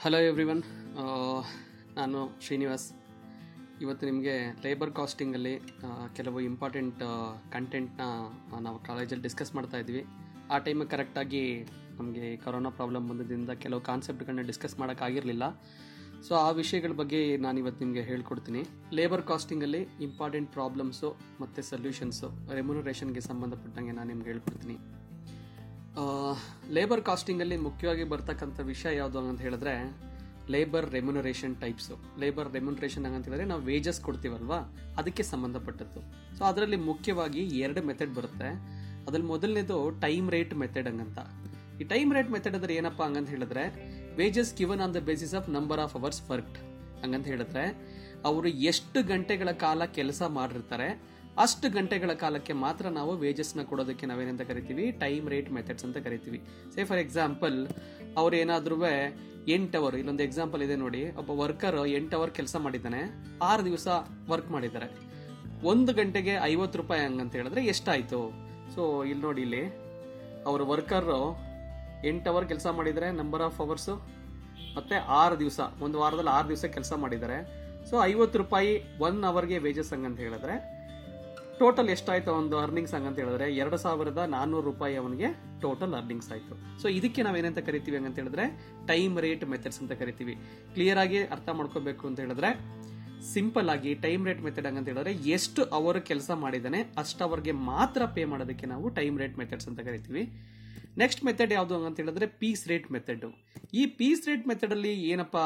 hello everyone ನಾನು ಶ್ರೀನಿವಾಸ್ ಇವತ್ತು ನಿಮಗೆ ಲೇಬರ್ ಕಾಸ್ಟಿಂಗಲ್ಲಿ ಕೆಲವು ಇಂಪಾರ್ಟೆಂಟ್ ಕಂಟೆಂಟ್ನ ನಾವು ಕಾಲೇಜಲ್ಲಿ ಡಿಸ್ಕಸ್ ಮಾಡ್ತಾ ಇದ್ವಿ ಆ ಟೈಮಿಗೆ ಕರೆಕ್ಟಾಗಿ ನಮಗೆ ಕೊರೋನಾ ಪ್ರಾಬ್ಲಮ್ ಬಂದಿದ್ದರಿಂದ ಕೆಲವು ಕಾನ್ಸೆಪ್ಟ್ಗಳನ್ನ ಡಿಸ್ಕಸ್ ಮಾಡೋಕ್ಕಾಗಿರಲಿಲ್ಲ ಸೊ ಆ ವಿಷಯಗಳ ಬಗ್ಗೆ ನಾನು ಇವತ್ತು ನಿಮಗೆ ಹೇಳ್ಕೊಡ್ತೀನಿ ಲೇಬರ್ ಕಾಸ್ಟಿಂಗಲ್ಲಿ ಇಂಪಾರ್ಟೆಂಟ್ ಪ್ರಾಬ್ಲಮ್ಸು ಮತ್ತು ಸೊಲ್ಯೂಷನ್ಸು ರೆಮ್ಯುನರೇಷನ್ಗೆ ಸಂಬಂಧಪಟ್ಟಂಗೆ ನಾನು ನಿಮ್ಗೆ ಹೇಳ್ಕೊಡ್ತೀನಿ ಲೇಬರ್ ಕಾಸ್ಟಿಂಗಲ್ಲಿ ಮುಖ್ಯವಾಗಿ ಬರ್ತಕ್ಕಂಥ ವಿಷಯ ಯಾವುದು ಅಂತ ಹೇಳಿದ್ರೆ labour remuneration types labour remuneration ಅಂತ ಹೇಳಿದ್ರೆ ನಾವು ವೇಜಸ್ ಕೊಡ್ತೀವಲ್ವಾ ಅದಕ್ಕೆ ಸಂಬಂಧಪಟ್ಟದ್ದು ಸೊ ಅದರಲ್ಲಿ ಮುಖ್ಯವಾಗಿ ಎರಡು ಮೆಥಡ್ ಬರುತ್ತೆ ಅದ್ರಲ್ಲಿ ಮೊದಲನೇದು ಟೈಮ್ ರೇಟ್ ಮೆಥಡ್ ಹಂಗಂತ ಈ ಟೈಮ್ ರೇಟ್ ಮೆಥಡ್ ಅಂದ್ರೆ ಏನಪ್ಪಾ ಹಂಗಂತ ಹೇಳಿದ್ರೆ wages given on the basis of number of hours worked ಹಂಗಂತ ಹೇಳಿದ್ರೆ ಅವರು ಎಷ್ಟು ಗಂಟೆಗಳ ಕಾಲ ಕೆಲಸ ಮಾಡಿರ್ತಾರೆ ಅಷ್ಟು ಗಂಟೆಗಳ ಕಾಲಕ್ಕೆ ಮಾತ್ರ ನಾವು ವೇಜಸ್ನ ಕೊಡೋದಕ್ಕೆ ನಾವೇನಂತ ಕರಿತೀವಿ ಟೈಮ್ ರೇಟ್ ಮೆಥಡ್ಸ್ ಅಂತ ಕರಿತೀವಿ ಸೇ ಫಾರ್ ಎಕ್ಸಾಂಪಲ್ ಅವ್ರು ಏನಾದ್ರೂ ಎಂಟು ಅವರ್ ಇಲ್ಲೊಂದು ಎಕ್ಸಾಂಪಲ್ ಇದೆ ನೋಡಿ ಒಬ್ಬ ವರ್ಕರ್ ಎಂಟು ಅವರ್ ಕೆಲಸ ಮಾಡಿದ್ದಾನೆ ಆರು ದಿವಸ ವರ್ಕ್ ಮಾಡಿದ್ದಾರೆ ಒಂದು ಗಂಟೆಗೆ ಐವತ್ತು ರೂಪಾಯಿ ಹಂಗಂತ ಹೇಳಿದ್ರೆ ಎಷ್ಟಾಯ್ತು ಸೊ ಇಲ್ಲಿ ನೋಡಿ ಇಲ್ಲಿ ಅವ್ರ ವರ್ಕರ್ ಎಂಟು ಅವರ್ ಕೆಲಸ ಮಾಡಿದರೆ ನಂಬರ್ ಆಫ್ ಅವರ್ಸು ಮತ್ತೆ ಆರು ದಿವಸ ಒಂದು ವಾರದಲ್ಲಿ ಆರು ದಿವಸ ಕೆಲಸ ಮಾಡಿದ್ದಾರೆ ಸೊ ಐವತ್ತು ರೂಪಾಯಿ ಒನ್ ಅವರ್ಗೆ ವೇಜಸ್ ಹಂಗಂತ ಹೇಳಿದ್ರೆ ಟೋಟಲ್ ಎಷ್ಟಾಯ್ತು ಒಂದು ಅರ್ನಿಂಗ್ಸ್ ಹಂಗಂತ ಹೇಳಿದ್ರೆ ಎರಡು ಸಾವಿರದ ನಾನ್ನೂರು ರೂಪಾಯಿ ಅವನಿಗೆ ಟೋಟಲ್ ಅರ್ನಿಂಗ್ಸ್ ಆಯ್ತು ಸೊ ಇದಕ್ಕೆ ನಾವೇನಂತ ಕರಿತೀವಿ ಹಂಗಂತ ಹೇಳಿದ್ರೆ ಟೈಮ್ ರೇಟ್ ಮೆಥಡ್ಸ್ ಅಂತ ಕರಿತೀವಿ ಕ್ಲಿಯರ್ ಆಗಿ ಅರ್ಥ ಮಾಡ್ಕೋಬೇಕು ಅಂತ ಹೇಳಿದ್ರೆ ಸಿಂಪಲ್ ಆಗಿ ಟೈಮ್ ರೇಟ್ ಮೆಥಡ್ ಹಂಗಂತ ಹೇಳಿದ್ರೆ ಎಷ್ಟು ಅವರ್ ಕೆಲಸ ಮಾಡಿದಾನೆ ಅಷ್ಟು ಅವರ್ಗೆ ಮಾತ್ರ ಪೇ ಮಾಡೋದಕ್ಕೆ ನಾವು ಟೈಮ್ ರೇಟ್ ಮೆಥಡ್ಸ್ ಅಂತ ಕರಿತೀವಿ ನೆಕ್ಸ್ಟ್ ಮೆಥಡ್ ಯಾವುದು ಅಂತ ಹೇಳಿದ್ರೆ ಪೀಸ್ ರೇಟ್ ಮೆಥಡ್ ಈ ಪೀಸ್ ರೇಟ್ ಮೆಥಡ್ ಅಲ್ಲಿ ಏನಪ್ಪಾ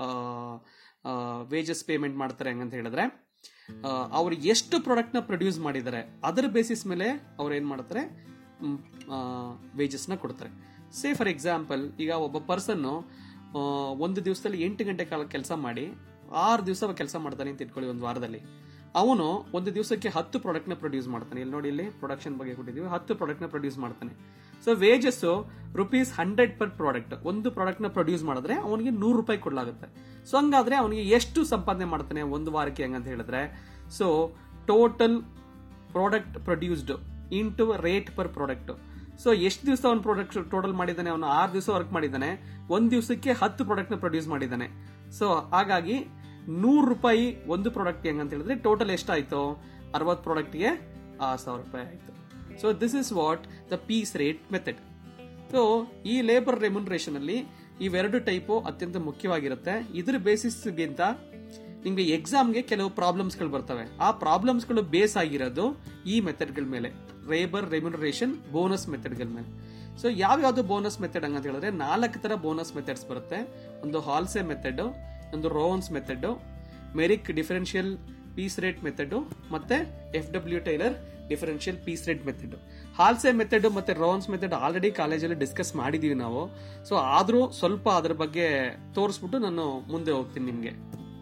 ವೇಜಸ್ ಪೇಮೆಂಟ್ ಮಾಡ್ತಾರೆ ಹಂಗಂತ ಹೇಳಿದ್ರೆ ಅವ್ರು ಎಷ್ಟು ಪ್ರಾಡಕ್ಟ್ ನ ಪ್ರೊಡ್ಯೂಸ್ ಮಾಡಿದ್ದಾರೆ ಅದರ ಬೇಸಿಸ್ ಮೇಲೆ ಅವ್ರು ಏನ್ ಮಾಡ್ತಾರೆ ವೇಜಸ್ ನ ಕೊಡ್ತಾರೆ ಸೇ ಫಾರ್ ಎಕ್ಸಾಂಪಲ್ ಈಗ ಒಬ್ಬ ಪರ್ಸನ್ ಒಂದು ದಿವಸದಲ್ಲಿ ಎಂಟು ಗಂಟೆ ಕಾಲ ಕೆಲಸ ಮಾಡಿ ಆರು ದಿವಸ ಕೆಲಸ ಮಾಡ್ತಾನೆ ಅಂತ ಇಟ್ಕೊಳ್ಳಿ ಒಂದು ವಾರದಲ್ಲಿ ಅವನು ಒಂದು ದಿವಸಕ್ಕೆ ಹತ್ತು ಪ್ರಾಡಕ್ಟ್ ನ ಪ್ರೊಡ್ಯೂಸ್ ಮಾಡ್ತಾನೆ ಇಲ್ಲಿ ನೋಡಿ ಇಲ್ಲಿ ಪ್ರೊಡಕ್ಷನ್ ಬಗ್ಗೆ ಕೊಟ್ಟಿದ್ದೀವಿ ಹತ್ತು ಪ್ರಾಡಕ್ಟ್ ನ ಪ್ರೊಡ್ಯೂಸ್ ಮಾಡ್ತಾನೆ so wages rupees hundred per product ಒಂದು ಪ್ರಾಡಕ್ಟ್ ನ ಪ್ರೊಡ್ಯೂಸ್ ಮಾಡಿದ್ರೆ ಅವನಿಗೆ ನೂರು ರೂಪಾಯಿ ಕೊಡಲಾಗುತ್ತೆ ಸೊ ಹಂಗಾದ್ರೆ ಅವನಿಗೆ ಎಷ್ಟು ಸಂಪಾದನೆ ಮಾಡ್ತಾನೆ ಒಂದು ವಾರಕ್ಕೆ ಹಂಗಂತ ಹೇಳಿದ್ರೆ so total product produced into rate per product so ಎಷ್ಟು ದಿವಸ ಅವನು ಪ್ರಾಡಕ್ಟ್ ಟೋಟಲ್ ಮಾಡಿದ್ದಾನೆ ಅವನು ಆರು ದಿವಸ ವರ್ಕ್ ಮಾಡಿದ್ದಾನೆ ಒಂದ್ ದಿವಸಕ್ಕೆ ಹತ್ತು ಪ್ರಾಡಕ್ಟ್ ನ ಪ್ರೊಡ್ಯೂಸ್ ಮಾಡಿದ್ದಾನೆ ಸೊ ಹಾಗಾಗಿ ನೂರು ರೂಪಾಯಿ ಒಂದು ಪ್ರಾಡಕ್ಟ್ ಹೆಂಗಂತ ಹೇಳಿದ್ರೆ ಟೋಟಲ್ ಎಷ್ಟಾಯ್ತು ಅರವತ್ತು ಪ್ರಾಡಕ್ಟ್ಗೆ ಆರು ಸಾವಿರ ರೂಪಾಯಿ ಆಯ್ತು so this is what the piece rate method so ಈ ಲೇಬರ್ ರೆಮ್ಯುನರೇಷನ್ ಅಲ್ಲಿ ಇವೆರಡು ಟೈಪು ಅತ್ಯಂತ ಮುಖ್ಯವಾಗಿರುತ್ತೆ ಇದ್ರ ಬೇಸಿಸ್ಗಿಂತ ನಿಮ್ಗೆ ಎಕ್ಸಾಮ್ಗೆ ಕೆಲವು ಪ್ರಾಬ್ಲಮ್ಸ್ಗಳು ಬರ್ತವೆ ಆ ಪ್ರಾಬ್ಲಮ್ಸ್ಗಳು ಬೇಸ್ ಆಗಿರೋದು ಈ ಮೆಥಡ್ಗಳ ಮೇಲೆ ಲೇಬರ್ ರೆಮ್ಯುನರೇಷನ್ ಬೋನಸ್ ಮೆಥಡ್ಗಳ ಮೇಲೆ ಸೊ ಯಾವ್ಯಾವ್ದು ಬೋನಸ್ ಮೆಥಡ್ ಹಂಗಂತ ಹೇಳಿದ್ರೆ ನಾಲ್ಕು ತರ ಬೋನಸ್ ಮೆಥಡ್ಸ್ ಬರುತ್ತೆ ಒಂದು ಹಾಲ್ಸೆ ಮೆಥಡ್ ಒಂದು Rowan's method Merrick differential piece rate method ಮತ್ತೆ F W Taylor differential piece rate method Halsey method ಮತ್ತೆ ರೋನ್ಸ್ ಮೆಥಡ್ ಆಲ್ರೆಡಿ ಕಾಲೇಜಲ್ಲಿ ಡಿಸ್ಕಸ್ ಮಾಡಿದೀವಿ ನಾವು ಸೊ ಆದ್ರೂ ಸ್ವಲ್ಪ ಅದ್ರ ಬಗ್ಗೆ ತೋರಿಸ್ಬಿಟ್ಟು ನಾನು ಮುಂದೆ ಹೋಗ್ತೀನಿ ನಿಮ್ಗೆ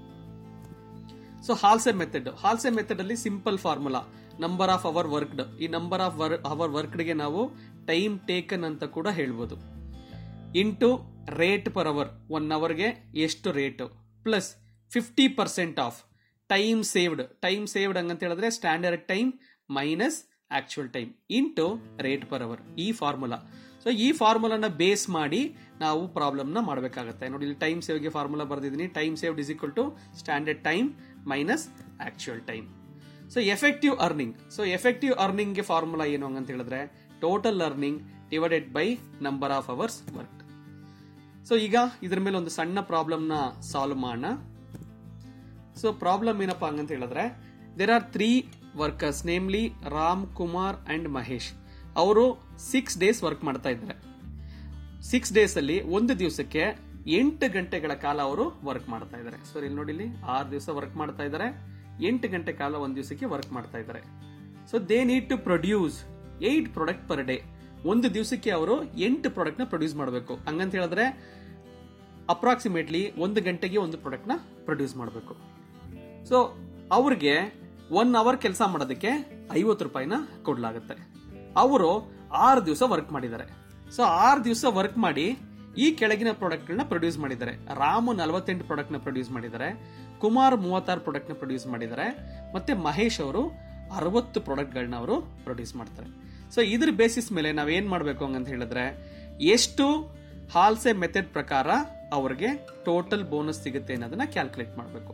so Halsey method Halsey method ಅಲ್ಲಿ simple formula number of hour worked ಈ ನಂಬರ್ ಆಫ್ ಅವರ್ ವರ್ಕ್ಡ್ಗೆ ನಾವು ಟೈಮ್ ಟೇಕನ್ ಅಂತ ಕೂಡ ಹೇಳ್ಬೋದು into rate per hour one ಅವರ್ಗೆ ಎಷ್ಟು rate plus fifty percent of time saved time saved ಹಂಗಂತ ಹೇಳಿದ್ರೆ standard time minus actual time into rate per hour ಈ ಫಾರ್ಮುಲಾ ಸೊ ಈ ಫಾರ್ಮುಲಾನ ಬೇಸ್ ಮಾಡಿ ನಾವು ಪ್ರಾಬ್ಲಮ್ ನ ಮಾಡಬೇಕಾಗುತ್ತೆ ನೋಡಿ ಇಲ್ಲಿ ಟೈಮ್ ಸೇವ್ಗೆ ಫಾರ್ಮುಲಾ ಬರ್ದಿದ್ದೀನಿ time saved is equal to standard time minus actual time so effective earning so effective ಅರ್ನಿಂಗ್ಗೆ ಫಾರ್ಮುಲಾ ಏನು ಹಂಗಂತ ಹೇಳಿದ್ರೆ total earning divided by number of hours work so ಈಗ ಇದ್ರ ಮೇಲೆ ಒಂದು ಸಣ್ಣ ಪ್ರಾಬ್ಲಮ್ ನ ಸಾಲ್ವ್ ಮಾಡೋಣ ಸೊ ಪ್ರಾಬ್ಲಮ್ ಏನಪ್ಪಾ ಹಂಗಂತ ಹೇಳಿದ್ರೆ there are three workers namely Ram Kumar and Mahesh ಅವರು ಸಿಕ್ಸ್ ಡೇಸ್ ವರ್ಕ್ ಮಾಡ್ತಾ ಇದ್ದಾರೆ ಸಿಕ್ಸ್ ಡೇಸ್ ಅಲ್ಲಿ ಒಂದು ದಿವಸಕ್ಕೆ ಎಂಟು ಗಂಟೆಗಳ ಕಾಲ ಅವರು ವರ್ಕ್ ಮಾಡ್ತಾ ಇದ್ದಾರೆ ಸೊ ಇಲ್ಲಿ ನೋಡಿ ಇಲ್ಲಿ ಆರು ದಿವಸ ವರ್ಕ್ ಮಾಡ್ತಾ ಇದ್ದಾರೆ ಎಂಟು ಗಂಟೆ ಕಾಲ ಒಂದು ದಿವಸಕ್ಕೆ ವರ್ಕ್ ಮಾಡ್ತಾ ಇದ್ದಾರೆ so they need to produce eight product per day ಒಂದು ದಿವಸಕ್ಕೆ ಅವರು ಎಂಟು ಪ್ರಾಡಕ್ಟ್ ನ ಪ್ರೊಡ್ಯೂಸ್ ಮಾಡಬೇಕು ಹಂಗಂತ ಹೇಳಿದ್ರೆ ಅಪ್ರಾಕ್ಸಿಮೇಟ್ಲಿ ಒಂದು ಗಂಟೆಗೆ ಒಂದು ಪ್ರಾಡಕ್ಟ್ ನ ಪ್ರೊಡ್ಯೂಸ್ ಮಾಡಬೇಕು ಸೊ ಅವ್ರಿಗೆ ಒನ್ ಅವರ್ ಕೆಲಸ ಮಾಡೋದಕ್ಕೆ ಐವತ್ತು ರೂಪಾಯಿನ ಕೊಡ್ಲಾಗುತ್ತೆ ಅವರು ಆರು ದಿವಸ ವರ್ಕ್ ಮಾಡಿದ್ದಾರೆ ಸೊ ಆರು ದಿವಸ ವರ್ಕ್ ಮಾಡಿ ಈ ಕೆಳಗಿನ ಪ್ರಾಡಕ್ಟ್ ಗಳನ್ನ ಪ್ರೊಡ್ಯೂಸ್ ಮಾಡಿದ್ದಾರೆ ರಾಮು ನಲವತ್ತೆಂಟು ಪ್ರಾಡಕ್ಟ್ ನ ಪ್ರೊಡ್ಯೂಸ್ ಮಾಡಿದ್ದಾರೆ ಕುಮಾರ್ ಮೂವತ್ತಾರು ಪ್ರಾಡಕ್ಟ್ ನ ಪ್ರೊಡ್ಯೂಸ್ ಮಾಡಿದ್ದಾರೆ ಮತ್ತೆ ಮಹೇಶ್ ಅವರು ಅರವತ್ತು ಪ್ರಾಡಕ್ಟ್ ಗಳನ್ನ ಅವರು ಪ್ರೊಡ್ಯೂಸ್ ಮಾಡ್ತಾರೆ ಸೊ ಇದ್ರ ಬೇಸಿಸ್ ಮೇಲೆ ನಾವ್ ಏನ್ ಮಾಡ್ಬೇಕು ಹಂಗಂತ ಹೇಳಿದ್ರೆ ಎಷ್ಟು ಹಾಲ್ಸೆ ಮೆಥಡ್ ಪ್ರಕಾರ ಅವ್ರಿಗೆ ಟೋಟಲ್ ಬೋನಸ್ ಸಿಗುತ್ತೆ ಅನ್ನೋದನ್ನ ಕ್ಯಾಲ್ಕುಲೇಟ್ ಮಾಡಬೇಕು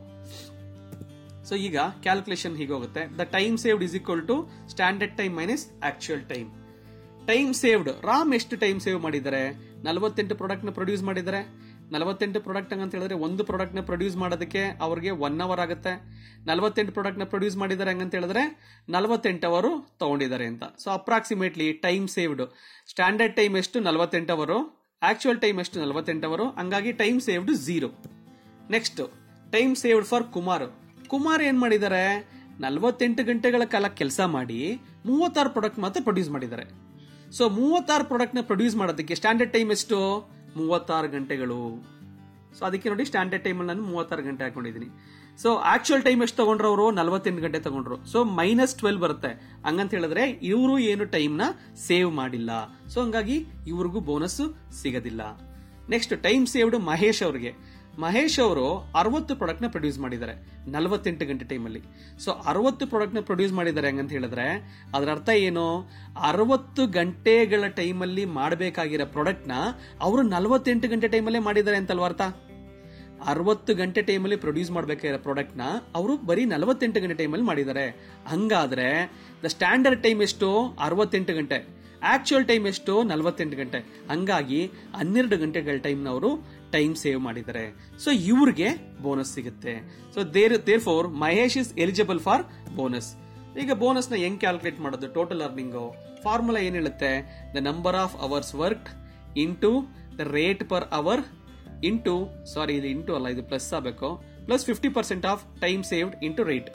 ಸೊ ಈಗ ಕ್ಯಾಲ್ಕುಲೇಷನ್ ಹೀಗೋಗುತ್ತೆ the time saved is equal to standard time minus actual time time saved Ram ಎಷ್ಟು ಟೈಮ್ ಸೇವ್ ಮಾಡಿದ್ದಾರೆ ನಲವತ್ತೆಂಟು ಪ್ರಾಡಕ್ಟ್ ನ ಪ್ರೊಡ್ಯೂಸ್ ಮಾಡಿದ್ದಾರೆ ನಲವತ್ತೆಂಟು ಪ್ರಾಡಕ್ಟ್ ಅಂತ ಹೇಳಿದ್ರೆ ಒಂದು ಪ್ರಾಡಕ್ಟ್ ನ ಪ್ರೊಡ್ಯೂಸ್ ಮಾಡೋದಕ್ಕೆ ಅವ್ರಿಗೆ ಒನ್ ಅವರ್ ಆಗುತ್ತೆ ನಲವತ್ತೆಂಟು ಪ್ರಾಡಕ್ಟ್ ನ ಪ್ರೊಡ್ಯೂಸ್ ಮಾಡಿದ್ದಾರೆ ಹಂಗಂತ ಹೇಳಿದ್ರೆ ನಲವತ್ತೆಂಟು ಅವರು ತಗೊಂಡಿದ್ದಾರೆ ಅಂತ so approximately time saved standard time ಎಷ್ಟು ನಲವತ್ತೆಂಟು ಅವರು ಆಕ್ಚುಯಲ್ ಟೈಮ್ ಎಷ್ಟು ನಲವತ್ತೆಂಟು ಅವರು ಹಂಗಾಗಿ time saved zero next time saved for Kumar Kumar ಏನ್ ಮಾಡಿದ್ದಾರೆ ನಲವತ್ತೆಂಟು ಗಂಟೆಗಳ ಕಾಲ ಕೆಲಸ ಮಾಡಿ ಮೂವತ್ತಾರು ಪ್ರಾಡಕ್ಟ್ ಮಾತ್ರ ಪ್ರೊಡ್ಯೂಸ್ ಮಾಡಿದ್ದಾರೆ ಸೊ ಮೂವತ್ತಾರು ಪ್ರಾಡಕ್ಟ್ ನ ಪ್ರೊಡ್ಯೂಸ್ ಮಾಡೋದಕ್ಕೆ ಸ್ಟ್ಯಾಂಡರ್ಡ್ ಟೈಮ್ ಎಷ್ಟು ಮೂವತ್ತಾರು ಗಂಟೆಗಳು ಸೊ ಅದಕ್ಕೆ ನೋಡಿ ಸ್ಟ್ಯಾಂಡರ್ಡ್ ಟೈಮ್ ನಾನು ಮೂವತ್ತಾರು ಗಂಟೆ ಹಾಕೊಂಡಿದ್ದೀನಿ ಸೊ ಆಕ್ಚುಯಲ್ ಟೈಮ್ ಎಷ್ಟು ತಗೊಂಡ್ರು ಅವರು ನಲವತ್ತೆಂಟು ಗಂಟೆ ತಗೊಂಡ್ರು ಸೊ ಮೈನಸ್ ಟ್ವೆಲ್ ಬರುತ್ತೆ ಹಂಗಂತ ಹೇಳಿದ್ರೆ ಇವರು ಏನು ಟೈಮ್ ನ ಸೇವ್ ಮಾಡಿಲ್ಲ ಸೊ ಹಂಗಾಗಿ ಇವ್ರಿಗೂ ಬೋನಸ್ ಸಿಗೋದಿಲ್ಲ ನೆಕ್ಸ್ಟ್ ಟೈಮ್ ಸೇವ್ಡ್ ಮಹೇಶ್ ಅವ್ರಿಗೆ ಮಹೇಶ್ ಅವರು ಅರವತ್ತು ಪ್ರಾಡಕ್ಟ್ ನ ಪ್ರೊಡ್ಯೂಸ್ ಮಾಡಿದ್ದಾರೆ ನಲವತ್ತೆಂಟು ಗಂಟೆ ಟೈಮಲ್ಲಿ ಸೊ ಅರವತ್ತು ಪ್ರಾಡಕ್ಟ್ ನ ಪ್ರೊಡ್ಯೂಸ್ ಮಾಡಿದ್ದಾರೆ ಹಂಗಂತ ಹೇಳಿದ್ರೆ ಅದರ ಅರ್ಥ ಏನು ಅರವತ್ತು ಗಂಟೆಗಳ ಟೈಮಲ್ಲಿ ಮಾಡಬೇಕಾಗಿರೋ ಪ್ರಾಡಕ್ಟ್ ನ ಅವರು ನಲವತ್ತೆಂಟು ಗಂಟೆ ಟೈಮಲ್ಲೇ ಮಾಡಿದ್ದಾರೆ ಅಂತಲ್ವ ಅರ್ಥ ಅರವತ್ತು ಗಂಟೆ ಟೈಮಲ್ಲಿ ಪ್ರೊಡ್ಯೂಸ್ ಮಾಡಬೇಕಾಗಿರೋ ಪ್ರಾಡಕ್ಟ್ ನ ಅವರು ಬರೀ ನಲವತ್ತೆಂಟು ಗಂಟೆ ಟೈಮಲ್ಲಿ ಮಾಡಿದ್ದಾರೆ ಹಂಗಾದ್ರೆ ದ ಸ್ಟ್ಯಾಂಡರ್ಡ್ ಟೈಮ್ ಎಷ್ಟು ಅರವತ್ತೆಂಟು ಗಂಟೆ ಆಕ್ಚುಯಲ್ ಟೈಮ್ ಎಷ್ಟು ನಲವತ್ತೆಂಟು ಗಂಟೆ ಹಂಗಾಗಿ ಹನ್ನೆರಡು ಗಂಟೆಗಳ ಟೈಮ್ ಅವರು ಟೈಮ್ ಸೇವ್ ಮಾಡಿದ್ದಾರೆ ಸೊ ಇವ್ರಿಗೆ ಬೋನಸ್ ಸಿಗುತ್ತೆ so there there four Mahesh is eligible for bonus ಈಗ ಬೋನಸ್ ನ ಹೆಂಗ್ ಕ್ಯಾಲ್ಕುಲೇಟ್ ಮಾಡೋದು ಟೋಟಲ್ ಅರ್ನಿಂಗ್ ಫಾರ್ಮುಲಾ ಏನ್ ಹೇಳುತ್ತೆ the number of hours work into the rate per hour into sorry ಇದು ಇಂಟು ಅಲ್ಲ ಇದು ಪ್ಲಸ್ ಆಗಬೇಕು plus fifty percent of time saved into rate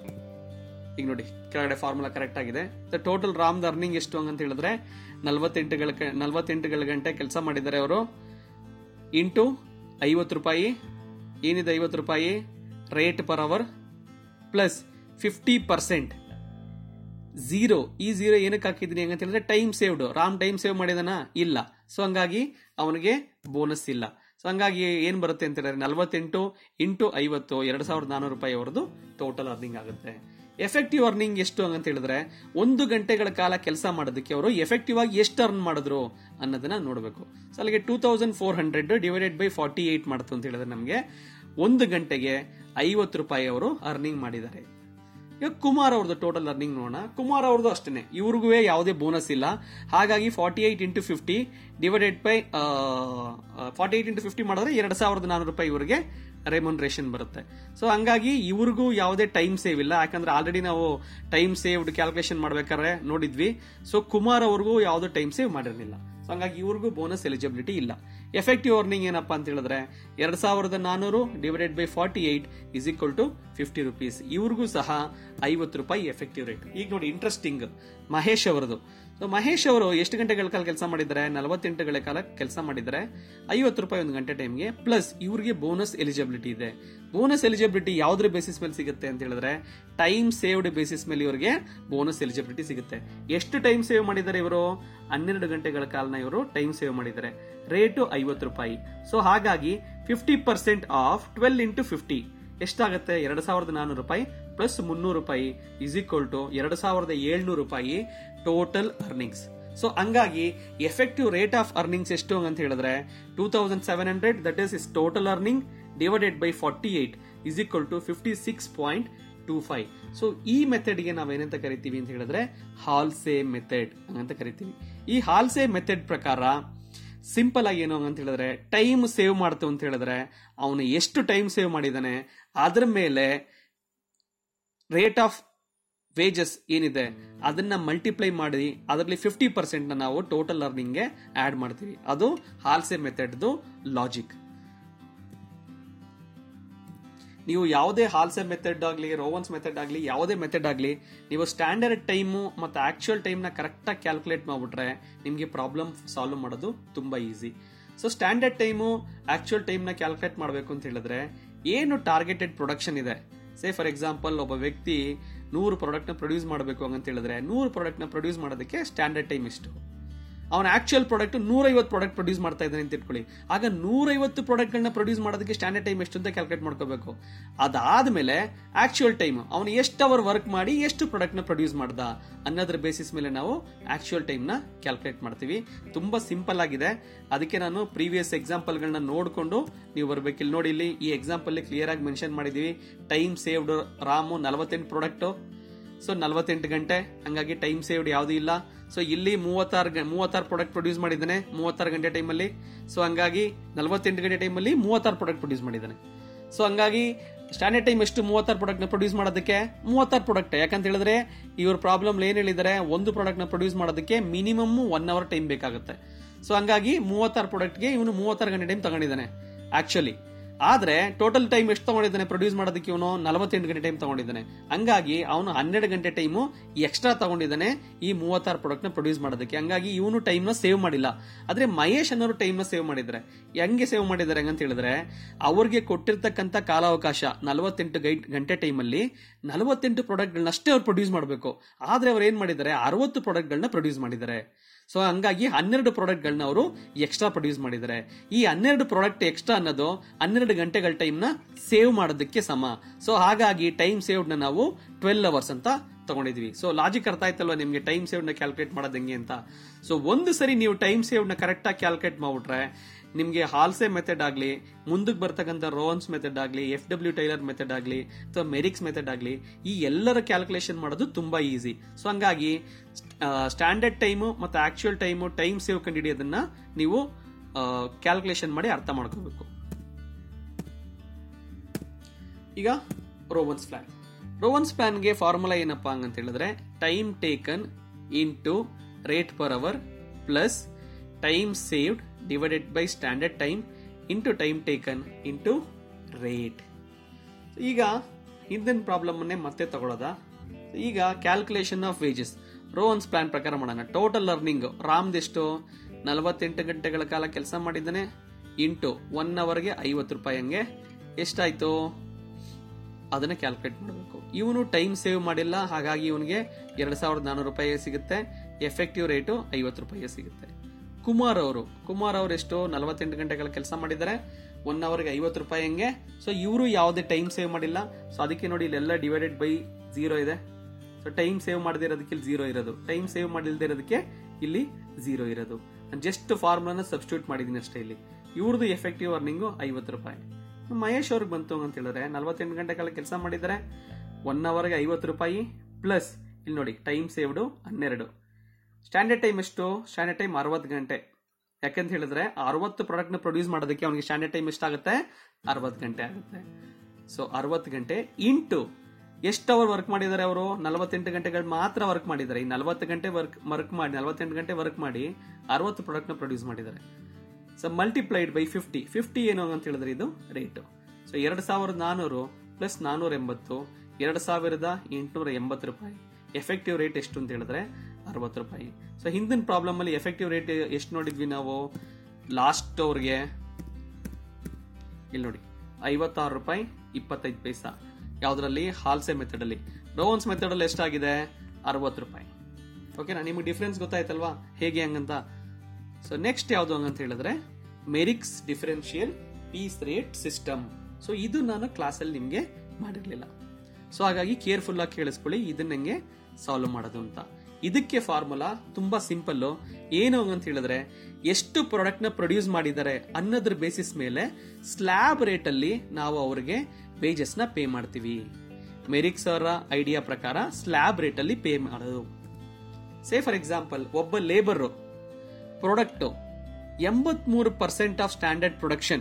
ಈಗ ನೋಡಿ ಕೆಳಗಡೆ ಫಾರ್ಮುಲಾ ಕರೆಕ್ಟ್ ಆಗಿದೆ ದ ಟೋಟಲ್ ರಾಮ್ ಅರ್ನಿಂಗ್ ಎಷ್ಟು ಅಂತ ಹೇಳಿದ್ರೆ ನಲವತ್ತೆಂಟುಗಳ ನಲವತ್ತೆಂಟುಗಳ ಗಂಟೆ ಕೆಲಸ ಮಾಡಿದ್ದಾರೆ ಅವರು ಇಂಟು ಐವತ್ತು ರೂಪಾಯಿ ಏನಿದೆ ಐವತ್ತು ರೂಪಾಯಿ rate per hour plus fifty percent zero ಈ ಝೀರೋ ಏನಕ್ಕೆ ಹಾಕಿದೀನಿ ಅಂತ ಹೇಳಿದ್ರೆ time saved Ram time save ಮಾಡಿದಾನ ಇಲ್ಲ ಸೊ ಹಂಗಾಗಿ ಅವನಿಗೆ ಬೋನಸ್ ಇಲ್ಲ ಸೊ ಹಂಗಾಗಿ ಏನ್ ಬರುತ್ತೆ ಅಂತ ಹೇಳಿದ್ರೆ ನಲವತ್ತೆಂಟು ಇಂಟು ಐವತ್ತು ಎರಡ್ ಸಾವಿರದ ನಾನೂರು ರೂಪಾಯಿ ಅವರದು ಟೋಟಲ್ ಅರ್ನಿಂಗ್ ಆಗುತ್ತೆ ಎಫೆಕ್ಟಿವ್ ಅರ್ನಿಂಗ್ ಎಷ್ಟು ಅಂತ ಹೇಳಿದ್ರೆ ಒಂದು ಗಂಟೆಗಳ ಕಾಲ ಕೆಲಸ ಮಾಡೋದಕ್ಕೆ ಅವರು ಎಫೆಕ್ಟಿವ್ ಆಗಿ ಎಷ್ಟು ಅರ್ನ್ ಮಾಡಿದ್ರು ಅನ್ನೋದನ್ನ ನೋಡಬೇಕು ಸೊ ಅಲ್ಲಿಗೆ two thousand four hundred divided by forty eight ಮಾಡ್ತು ಅಂತ ಹೇಳಿದ್ರೆ ನಮಗೆ ಒಂದು ಗಂಟೆಗೆ ಐವತ್ತು ರೂಪಾಯಿ ಅವರು ಅರ್ನಿಂಗ್ ಮಾಡಿದ್ದಾರೆ ಈಗ ಕುಮಾರ್ ಅವ್ರದ್ದು ಟೋಟಲ್ ಅರ್ನಿಂಗ್ ನೋಡೋಣ ಕುಮಾರ್ ಅವ್ರದ್ದು ಅಷ್ಟೇ ಇವ್ರಿಗೂ ಯಾವುದೇ ಬೋನಸ್ ಇಲ್ಲ ಹಾಗಾಗಿ forty eight into fifty divided by forty eight into fifty ಮಾಡಿದ್ರೆ ಎರಡ್ ಸಾವಿರದ ನಾನೂರು ರೂಪಾಯಿ ಇವರಿಗೆ ರೆಮ್ಯುನರೇಷನ್ ಬರುತ್ತೆ ಸೊ ಹಂಗಾಗಿ ಇವ್ರಿಗೂ ಯಾವುದೇ ಟೈಮ್ ಸೇವ್ ಇಲ್ಲ ಯಾಕಂದ್ರೆ ಆಲ್ರೆಡಿ ನಾವು ಟೈಮ್ ಸೇವ್ಡ್ ಕ್ಯಾಲ್ಕುಲೇಷನ್ ಮಾಡ್ಬೇಕಾದ್ರೆ ನೋಡಿದ್ವಿ ಸೊ ಕುಮಾರ್ ಅವ್ರಿಗೂ ಯಾವುದೋ ಟೈಮ್ ಸೇವ್ ಮಾಡಿರಲಿಲ್ಲ ಸೊ ಹಂಗಾಗಿ ಇವ್ರಿಗೂ ಬೋನಸ್ ಎಲಿಜಿಬಿಲಿಟಿ ಇಲ್ಲ ಎಫೆಕ್ಟಿವ್ ಅರ್ನಿಂಗ್ ಏನಪ್ಪಾ ಅಂತ ಹೇಳಿದ್ರೆ ಎರಡ್ ಸಾವಿರದ ನಾನೂರು divided by forty eight is equal to fifty rupees ಇವ್ರಿಗೂ ಸಹ ಐವತ್ತು ರೂಪಾಯಿ ಎಫೆಕ್ಟಿವ್ ರೇಟ್ ಈಗ ನೋಡಿ ಇಂಟ್ರೆಸ್ಟಿಂಗ್ ಮಹೇಶ್ ಅವರದು ಸೊ ಮಹೇಶ್ ಅವರು ಎಷ್ಟು ಗಂಟೆಗಳ ಕಾಲ ಕೆಲಸ ಮಾಡಿದ್ದಾರೆ ನಲವತ್ತೆಂಟುಗಳ ಕಾಲ ಕೆಲಸ ಮಾಡಿದ್ದಾರೆ ಐವತ್ತು ರೂಪಾಯಿ ಒಂದು ಗಂಟೆ ಟೈಮ್ಗೆ ಪ್ಲಸ್ ಇವ್ರಿಗೆ ಬೋನಸ್ ಎಲಿಜಿಬಿಲಿಟಿ ಇದೆ ಬೋನಸ್ ಎಲಿಜಿಬಿಲಿಟಿ ಯಾವ್ದ್ರ ಬೇಸಿಸ್ ಮೇಲೆ ಸಿಗುತ್ತೆ ಅಂತ ಹೇಳಿದ್ರೆ ಟೈಮ್ ಸೇವ್ಡ್ ಬೇಸಿಸ್ ಮೇಲೆ ಇವರಿಗೆ ಬೋನಸ್ ಎಲಿಜಿಬಿಲಿಟಿ ಸಿಗುತ್ತೆ ಎಷ್ಟು ಟೈಮ್ ಸೇವ್ ಮಾಡಿದ್ದಾರೆ ಇವರು ಹನ್ನೆರಡು ಗಂಟೆಗಳ ಕಾಲನ ಇವರು ಟೈಮ್ ಸೇವ್ ಮಾಡಿದ್ದಾರೆ ರೇಟು ಐವತ್ತು ರೂಪಾಯಿ ಸೊ ಹಾಗಾಗಿ fifty percent of twelve into fifty ಎಷ್ಟಾಗುತ್ತೆ ಎರಡು ಸಾವಿರದ ನಾನೂರು ರೂಪಾಯಿ ಪ್ಲಸ್ ಮುನ್ನೂರು ರೂಪಾಯಿ ಇಸ್ ಈಕ್ವಲ್ ಟು ಎರಡು ಸಾವಿರದ ಏಳ್ನೂರು ರೂಪಾಯಿ ಟೋಟಲ್ ಅರ್ನಿಂಗ್ಸ್ ಸೊ ಹಂಗಾಗಿ ಎಫೆಕ್ಟಿವ್ ರೇಟ್ ಆಫ್ ಅರ್ನಿಂಗ್ಸ್ ಎಷ್ಟು ಅಂತ ಹೇಳಿದ್ರೆ two thousand seven hundred that is is total earning divided by forty eight is equal to fifty six point two five so ಈ ಮೆಥಡ್ಗೆ ನಾವೇನಂತ ಕರಿತೀವಿ ಅಂತ ಹೇಳಿದ್ರೆ ಹಾಲ್ಸೆ ಮೆಥಡ್ ಅಂತ ಕರಿತೀವಿ ಈ ಹಾಲ್ಸೆ ಮೆಥಡ್ ಪ್ರಕಾರ ಸಿಂಪಲ್ ಆಗಿ ಏನು ಅಂತ ಹೇಳಿದ್ರೆ ಟೈಮ್ ಸೇವ್ ಮಾಡ್ತು ಅಂತ ಹೇಳಿದ್ರೆ ಅವನು ಎಷ್ಟು ಟೈಮ್ ಸೇವ್ ಮಾಡಿದಾನೆ ಅದ್ರ ಮೇಲೆ ರೇಟ್ ಆಫ್ ವೇಜಸ್ ಏನಿದೆ ಅದನ್ನ ಮಲ್ಟಿಪ್ಲೈ ಮಾಡಿ ಅದರಲ್ಲಿ ಫಿಫ್ಟಿ ಪರ್ಸೆಂಟ್ ನಾವು ಟೋಟಲ್ ಅರ್ನಿಂಗ್ಗೆ ಆಡ್ ಮಾಡ್ತೀವಿ ಅದು ಹಾಲ್ಸೆ ಮೆಥಡ್ದು ಲಾಜಿಕ್ ನೀವು ಯಾವುದೇ ಹಾಲ್ಸೆ ಮೆಥಡ್ ಆಗಲಿ ರೋವನ್ಸ್ ಮೆಥಡ್ ಆಗಲಿ ಯಾವುದೇ ಮೆಥಡ್ ಆಗಲಿ ನೀವು ಸ್ಟ್ಯಾಂಡರ್ಡ್ ಟೈಮು ಮತ್ತು ಆಕ್ಚುಯಲ್ ಟೈಮ್ನ ಕರೆಕ್ಟಾಗಿ ಕ್ಯಾಲ್ಕುಲೇಟ್ ಮಾಡಿಬಿಟ್ರೆ ನಿಮಗೆ ಪ್ರಾಬ್ಲಮ್ ಸಾಲ್ವ್ ಮಾಡೋದು ತುಂಬ easy so standard time actual ಟೈಮ್ನ ಕ್ಯಾಲ್ಕುಲೇಟ್ ಮಾಡಬೇಕು ಅಂತ ಹೇಳಿದ್ರೆ ಏನು ಟಾರ್ಗೆಟೆಡ್ ಪ್ರೊಡಕ್ಷನ್ ಇದೆ ಸೇ ಫಾರ್ ಎಕ್ಸಾಂಪಲ್ ಒಬ್ಬ ವ್ಯಕ್ತಿ ನೂರು ಪ್ರಾಡಕ್ಟ್ನ ಪ್ರೊಡ್ಯೂಸ್ ಮಾಡಬೇಕು ಅಂತ ಹೇಳಿದ್ರೆ ನೂರು ಪ್ರಾಡಕ್ಟ್ನ ಪ್ರೊಡ್ಯೂಸ್ ಮಾಡೋದಕ್ಕೆ ಸ್ಟ್ಯಾಂಡರ್ಡ್ ಟೈಮ್ ಎಷ್ಟು ಅವನ ಆಕ್ಚುಯಲ್ ಪ್ರಾಡಕ್ಟ್ ನೂರೈವತ್ತು ಪ್ರಾಡಕ್ಟ್ ಪ್ರೊಡ್ಯೂಸ್ ಮಾಡ್ತಾ ಇದ್ದಾನೆ ಅಂತ ಇಟ್ಕೊಳ್ಳಿ ಆಗ ನೂರೈವತ್ತು ಪ್ರಾಡಕ್ಟ್ಗಳನ್ನ ಪ್ರೊಡ್ಯೂಸ್ ಮಾಡೋದಕ್ಕೆ ಸ್ಟ್ಯಾಂಡರ್ಡ್ ಟೈಮ್ ಎಷ್ಟು ಅಂತ ಕ್ಯಾಲ್ಕುಲೇಟ್ ಮಾಡ್ಕೋಬೇಕು ಅದಾದ್ಮೇಲೆ ಆಕ್ಚುಯಲ್ ಟೈಮ್ ಅವನು ಎಷ್ಟು ಅವರ್ ವರ್ಕ್ ಮಾಡಿ ಎಷ್ಟು ಪ್ರಾಡಕ್ಟ್ನ ಪ್ರೊಡ್ಯೂಸ್ ಮಾಡ್ದ ಅನ್ನೋದ್ರ ಬೇಸಿಸ್ ಮೇಲೆ ನಾವು ಆಕ್ಚುಯಲ್ ಟೈಮ್ನ ಕ್ಯಾಲ್ಕುಲೇಟ್ ಮಾಡ್ತೀವಿ ತುಂಬಾ ಸಿಂಪಲ್ ಆಗಿದೆ ಅದಕ್ಕೆ ನಾನು ಪ್ರೀವಿಯಸ್ ಎಕ್ಸಾಂಪಲ್ಗಳನ್ನ ನೋಡಿಕೊಂಡು ನೀವು ಬರ್ಬೇಕು ಇಲ್ಲಿ ನೋಡಿ ಇಲ್ಲಿ ಈ ಎಕ್ಸಾಂಪಲ್ ಕ್ಲಿಯರ್ ಆಗಿ ಮೆನ್ಷನ್ ಮಾಡಿದೀವಿ ಟೈಮ್ ಸೇವ್ಡ್ ರಾಮು ನಲವತ್ತೆಂಟು ಪ್ರಾಡಕ್ಟ್ ಸೊ ನಲವತ್ತೆಂಟು ಗಂಟೆ ಹಂಗಾಗಿ ಟೈಮ್ ಸೇವ್ಡ್ ಯಾವ್ದು ಇಲ್ಲ ಸೊ ಇಲ್ಲಿ ಮೂವತ್ತಾರು ಗ- ಮೂವತ್ತಾರು ಪ್ರಾಡಕ್ಟ್ ಪ್ರೊಡ್ಯೂಸ್ ಮಾಡಿದ್ದಾನೆ ಮೂವತ್ತಾರು ಗಂಟೆ ಟೈಮಲ್ಲಿ ಸೊ ಹಂಗಾಗಿ ನಲವತ್ತೆಂಟು ಗಂಟೆ ಟೈಮಲ್ಲಿ ಮೂವತ್ತಾರು ಪ್ರಾಡಕ್ಟ್ ಪ್ರೊಡ್ಯೂಸ್ ಮಾಡಿದ್ದಾನೆ ಸೊ ಹಂಗಾಗಿ ಸ್ಟ್ಯಾಂಡರ್ಡ್ ಟೈಮ್ ಎಷ್ಟು ಮೂವತ್ತಾರು ಪ್ರಾಡಕ್ಟ್ ನ ಪ್ರೊಡ್ಯೂಸ್ ಮಾಡೋದಕ್ಕೆ ಮೂವತ್ತಾರು ಪ್ರಾಡಕ್ಟ್ ಯಾಕಂತ ಹೇಳಿದ್ರೆ ಇವ್ರ ಪ್ರಾಬ್ಲಮ್ ಏನ್ ಹೇಳಿದ್ದಾರೆ ಒಂದು ಪ್ರಾಡಕ್ಟ್ ನ ಪ್ರೊಡ್ಯೂಸ್ ಮಾಡೋದಕ್ಕೆ ಮಿನಿಮಮ್ ಒನ್ ಅವರ್ ಟೈಮ್ ಬೇಕಾಗುತ್ತೆ ಸೊ ಹಂಗಾಗಿ ಮೂವತ್ತಾರು ಪ್ರಾಡಕ್ಟ್ಗೆ ಇವನು ಮೂವತ್ತಾರು ಗಂಟೆ ಟೈಮ್ ತಗೊಂಡಿದ್ದಾನೆ ಆಕ್ಚುಲಿ ಆದ್ರೆ ಟೋಟಲ್ ಟೈಮ್ ಎಷ್ಟು ತಗೊಂಡಿದ್ದಾನೆ ಪ್ರೊಡ್ಯೂಸ್ ಮಾಡೋದಕ್ಕೆ ಇವನು ನಲವತ್ತೆಂಟು ಗಂಟೆ ಟೈಮ್ ತಗೊಂಡಿದ್ದಾನೆ ಹಂಗಾಗಿ ಅವನು ಹನ್ನೆರಡು ಗಂಟೆ ಟೈಮು ಎಕ್ಸ್ಟ್ರಾ ತಗೊಂಡಿದ್ದಾನೆ ಈ ಮೂವತ್ತಾರು ಪ್ರಾಡಕ್ಟ್ ನ ಪ್ರೊಡ್ಯೂಸ್ ಮಾಡೋದಕ್ಕೆ ಹಂಗಾಗಿ ಇವನು ಟೈಮ್ ನ ಸೇವ್ ಮಾಡಿಲ್ಲ ಆದ್ರೆ ಮಹೇಶ್ ಅನ್ನೋರು ಟೈಮ್ ನ ಸೇವ್ ಮಾಡಿದ್ರೆ ಹೆಂಗೆ ಸೇವ್ ಮಾಡಿದ್ದಾರೆ ಅಂತ ಹೇಳಿದ್ರೆ ಅವ್ರಿಗೆ ಕೊಟ್ಟಿರ್ತಕ್ಕಂಥ ಕಾಲಾವಕಾಶ ನಲವತ್ತೆಂಟು ಗೈ- ಗಂಟೆ ಟೈಮಲ್ಲಿ ನಲವತ್ತೆಂಟು ಪ್ರಾಡಕ್ಟ್ಗಳನ್ನ ಅಷ್ಟೇ ಅವ್ರು ಪ್ರೊಡ್ಯೂಸ್ ಮಾಡಬೇಕು ಆದ್ರೆ ಅವ್ರು ಏನ್ ಮಾಡಿದ್ದಾರೆ ಅರವತ್ತು ಪ್ರಾಡಕ್ಟ್ಗಳನ್ನ ಪ್ರೊಡ್ಯೂಸ್ ಮಾಡಿದ್ದಾರೆ ಸೊ ಹಂಗಾಗಿ ಹನ್ನೆರಡು ಪ್ರಾಡಕ್ಟ್ಗಳನ್ನ ಅವರು ಎಕ್ಸ್ಟ್ರಾ ಪ್ರೊಡ್ಯೂಸ್ ಮಾಡಿದ್ದಾರೆ ಈ ಹನ್ನೆರಡು ಪ್ರಾಡಕ್ಟ್ ಎಕ್ಸ್ಟ್ರಾ ಅನ್ನೋದು ಹನ್ನೆರಡು ಗಂಟೆಗಳ ಟೈಮ್ನ ಸೇವ್ ಮಾಡೋದಕ್ಕೆ ಸಮ ಸೊ ಹಾಗಾಗಿ ಟೈಮ್ ಸೇವ್ಡ್ ನಾವು ಟ್ವೆಲ್ ಅವರ್ಸ್ ಅಂತ ತಗೊಂಡಿದ್ವಿ ಸೊ ಲಾಜಿಕ್ ಅರ್ಥ ಆಯ್ತಲ್ವಾ ನಿಮ್ಗೆ ಟೈಮ್ ಸೇವ್ಡ್ ನ ಕ್ಯಾಲ್ಕುಲೇಟ್ ಮಾಡೋದು ಹೆಂಗೆ ಅಂತ ಸೊ ಒಂದು ಸರಿ ನೀವು ಟೈಮ್ ಸೇವ್ಡ್ ನ ಕರೆಕ್ಟ್ ಆಗಿ ಕ್ಯಾಲ್ಕುಲೇಟ್ ಮಾಡ್ಬಿಟ್ರೆ ನಿಮಗೆ ಹಾಲ್ಸೆ ಮೆಥಡ್ ಆಗಲಿ ಮುಂದಕ್ಕೆ ಬರ್ತಕ್ಕಂಥ ರೋನ್ಸ್ ಮೆಥಡ್ ಆಗಲಿ ಎಫ್ ಡಬ್ಲ್ಯೂ ಟೈಲರ್ ಮೆಥಡ್ ಆಗಲಿ ಅಥವಾ ಮೆರಿಕ್ಸ್ ಮೆಥಡ್ ಆಗಲಿ ಈ ಎಲ್ಲರ ಕ್ಯಾಲ್ಕುಲೇಷನ್ ಮಾಡೋದು ತುಂಬಾ ಈಸಿ ಸೊ ಹಂಗಾಗಿ ಸ್ಟ್ಯಾಂಡರ್ಡ್ ಟೈಮು ಮತ್ತು ಆಕ್ಚುಯಲ್ ಟೈಮು ಟೈಮ್ ಸೇವ್ ಕಂಡುಹಿಡಿಯೋದನ್ನ ನೀವು ಕ್ಯಾಲ್ಕುಲೇಷನ್ ಮಾಡಿ ಅರ್ಥ ಮಾಡ್ಕೋಬೇಕು ಈಗ ರೋವನ್ಸ್ ಪ್ಲಾನ್ ರೋವನ್ಸ್ ಪ್ಲಾನ್ಗೆ ಫಾರ್ಮುಲಾ ಏನಪ್ಪಾ ಅಂತ ಹೇಳಿದ್ರೆ time taken into rate per hour plus time saved divided by standard time into time taken into rate ಈಗ ಹಿಂದಿನ ಪ್ರಾಬ್ಲಮ್ ಅನ್ನೇ ಮತ್ತೆ ತಗೊಳ್ಳೋದ ಈಗ calculation of wages Rowan's plan ಪ್ರಕಾರ ಮಾಡೋಣ ಟೋಟಲ್ ಅರ್ನಿಂಗ್ ರಾಮ್ದೆಷ್ಟು ನಲವತ್ತೆಂಟು ಗಂಟೆಗಳ ಕಾಲ ಕೆಲಸ ಮಾಡಿದ್ದಾನೆ ಇಂಟು ಒನ್ ಅವರ್ಗೆ ಐವತ್ತು ರೂಪಾಯಿ ಹಂಗೆ ಎಷ್ಟಾಯ್ತು ಅದನ್ನ ಕ್ಯಾಲ್ಕುಲೇಟ್ ಮಾಡಬೇಕು ಇವನು ಟೈಮ್ ಸೇವ್ ಮಾಡಿಲ್ಲ ಹಾಗಾಗಿ ಇವನಿಗೆ ಎರಡ್ ಸಾವಿರದ ನಾನೂರು ರೂಪಾಯಿ ಸಿಗುತ್ತೆ ಎಫೆಕ್ಟಿವ್ ರೇಟು ಐವತ್ತು ರೂಪಾಯಿ ಸಿಗುತ್ತೆ ಕುಮಾರ್ ಅವರು ಕುಮಾರ್ ಅವರು ಎಷ್ಟು ನಲವತ್ತೆಂಟು ಗಂಟೆಗಳ ಕೆಲಸ ಮಾಡಿದ್ದಾರೆ ಒನ್ ಅವರ್ಗೆ ಐವತ್ತು ರೂಪಾಯಿ ಹಂಗೆ ಸೊ ಇವರು ಯಾವುದೇ ಟೈಮ್ ಸೇವ್ ಮಾಡಿಲ್ಲ ಸೊ ಅದಕ್ಕೆ ನೋಡಿ ಇಲ್ಲೆಲ್ಲ ಡಿವೈಡೆಡ್ ಬೈ ಝೀರೋ ಇದೆ ಸೊ ಟೈಮ್ ಸೇವ್ ಮಾಡದೇ ಇರೋದಕ್ಕೆ ಇಲ್ಲಿ ಝೀರೋ ಇರೋದು ಟೈಮ್ ಸೇವ್ ಮಾಡಿಲ್ದೇ ಇರೋದಕ್ಕೆ ಇಲ್ಲಿ ಝೀರೋ ಇರೋದು ನಾನು ಜಸ್ಟ್ ಫಾರ್ಮುಲಾನ ಸಬ್ಸ್ಟಿಟ್ಯೂಟ್ ಮಾಡಿದ್ದೀನಿ ಅಷ್ಟೇ ಇಲ್ಲಿ ಇವ್ರದ್ದು ಎಫೆಕ್ಟಿವ್ ಅರ್ನಿಂಗು ಐವತ್ತು ರೂಪಾಯಿ ಮಹೇಶ್ ಅವ್ರಿಗೆ ಬಂತು ಅಂತ ಹೇಳಿದ್ರೆ ನಲವತ್ತೆಂಟು ಗಂಟೆ ಕಾಲ ಕೆಲಸ ಮಾಡಿದ್ದಾರೆ ಒನ್ ಅವರ್ಗೆ ಐವತ್ತು ರೂಪಾಯಿ ಪ್ಲಸ್ ಇಲ್ಲಿ ನೋಡಿ ಟೈಮ್ ಸೇವ್ಡು ಹನ್ನೆರಡು ಸ್ಟ್ಯಾಂಡರ್ಡ್ ಟೈಮ್ ಎಷ್ಟು ಸ್ಟ್ಯಾಂಡರ್ಡ್ ಟೈಮ್ ಅರವತ್ತು ಗಂಟೆ ಯಾಕಂತ ಹೇಳಿದ್ರೆ ಅರವತ್ತು ಪ್ರಾಡಕ್ಟ್ ನ ಪ್ರೊಡ್ಯೂಸ್ ಮಾಡೋದಕ್ಕೆ ಅವನಿಗೆ ಸ್ಟ್ಯಾಂಡರ್ಡ್ ಟೈಮ್ ಎಷ್ಟಾಗುತ್ತೆ ಅರವತ್ತು ಗಂಟೆ ಆಗುತ್ತೆ ಸೊ ಅರವತ್ತು ಗಂಟೆ ಇಂಟು ಎಷ್ಟು ಅವರ್ ವರ್ಕ್ ಮಾಡಿದ್ದಾರೆ ಅವರು ನಲವತ್ತೆಂಟು ಗಂಟೆಗಳು ಮಾತ್ರ ವರ್ಕ್ ಮಾಡಿದ್ದಾರೆ ಈ ನಲವತ್ತು ಗಂಟೆ ವರ್ಕ್ ವರ್ಕ್ ಮಾಡಿ ನಲವತ್ತೆಂಟು ಗಂಟೆ ವರ್ಕ್ ಮಾಡಿ ಅರವತ್ತು ಪ್ರಾಡಕ್ಟ್ ನ ಪ್ರೊಡ್ಯೂಸ್ ಮಾಡಿದ್ದಾರೆ so multiplied by fifty fifty ಏನು ಅಂತ ಹೇಳಿದ್ರೆ ಇದು ರೇಟು ಸೊ ಎರಡು ಸಾವಿರದ ನಾನೂರು ಪ್ಲಸ್ ನಾನೂರ ಎಂಬತ್ತು ಎರಡು ಸಾವಿರದ ಎಂಟುನೂರ ಎಂಬತ್ತು ರೂಪಾಯಿ ಎಫೆಕ್ಟಿವ್ ರೇಟ್ ಎಷ್ಟು ಅಂತ ಹೇಳಿದ್ರೆ ಅರವತ್ತು ರೂಪಾಯಿ ಸೊ ಹಿಂದಿನ ಪ್ರಾಬ್ಲಮ್ ಅಲ್ಲಿ ಎಫೆಕ್ಟಿವ್ ರೇಟ್ ಎಷ್ಟು ನೋಡಿದ್ವಿ ನಾವು ಲಾಸ್ಟ್ ಅವ್ರಿಗೆ ಇಲ್ಲಿ ನೋಡಿ ಐವತ್ತಾರು ರೂಪಾಯಿ ಇಪ್ಪತ್ತೈದು ಪೈಸಾ ಯಾವ್ದ್ರಲ್ಲಿ ಹಾಲ್ಸೆ ಮೆಥಡ್ ಅಲ್ಲಿ ರೋವನ್ಸ್ ಮೆಥಡ್ ಅಲ್ಲಿ ಎಷ್ಟಾಗಿದೆ ಅರವತ್ತು ರೂಪಾಯಿ ಓಕೆನಾ ನಿಮಗೆ ಡಿಫ್ರೆನ್ಸ್ ಗೊತ್ತಾಯ್ತಲ್ವಾ ಹೇಗೆ ಹಂಗಂತ ಸೊ ನೆಕ್ಸ್ಟ್ ಯಾವುದು ಹಂಗಂತ ಹೇಳಿದ್ರೆ Merrick's differential piece rate system so ಇದು ನಾನು ಕ್ಲಾಸಲ್ಲಿ ನಿಮಗೆ ಮಾಡಿರಲಿಲ್ಲ ಸೊ ಹಾಗಾಗಿ ಕೇರ್ಫುಲ್ ಆಗಿ ಕೇಳಿಸ್ಕೊಳ್ಳಿ ಇದನ್ನ ನಂಗೆ ಸಾಲ್ವ್ ಮಾಡೋದು ಅಂತ ಇದಕ್ಕೆ ಫಾರ್ಮುಲಾ ತುಂಬಾ ಸಿಂಪಲ್ ಏನು ಅಂತ ಹೇಳಿದ್ರೆ ಎಷ್ಟು ಪ್ರಾಡಕ್ಟ್ ನ ಪ್ರೊಡ್ಯೂಸ್ ಮಾಡಿದ್ದಾರೆ ಅನ್ನೋದ್ರ ಬೇಸಿಸ್ ಮೇಲೆ ಸ್ಲ್ಯಾಬ್ ರೇಟ್ ಅಲ್ಲಿ ನಾವು ಅವ್ರಿಗೆ ವೇಜಸ್ ನ ಪೇ ಮಾಡ್ತೀವಿ ಮೆರಿಕ್ಸ್ ಅವರ ಐಡಿಯಾ ಪ್ರಕಾರ ಸ್ಲ್ಯಾಬ್ ರೇಟ್ ಅಲ್ಲಿ ಪೇ ಮಾಡೋದು ಸೇ ಫಾರ್ ಎಕ್ಸಾಂಪಲ್ ಒಬ್ಬ ಲೇಬರ್ ಪ್ರಾಡಕ್ಟ್ ಎಂಬತ್ಮೂರು percent of standard production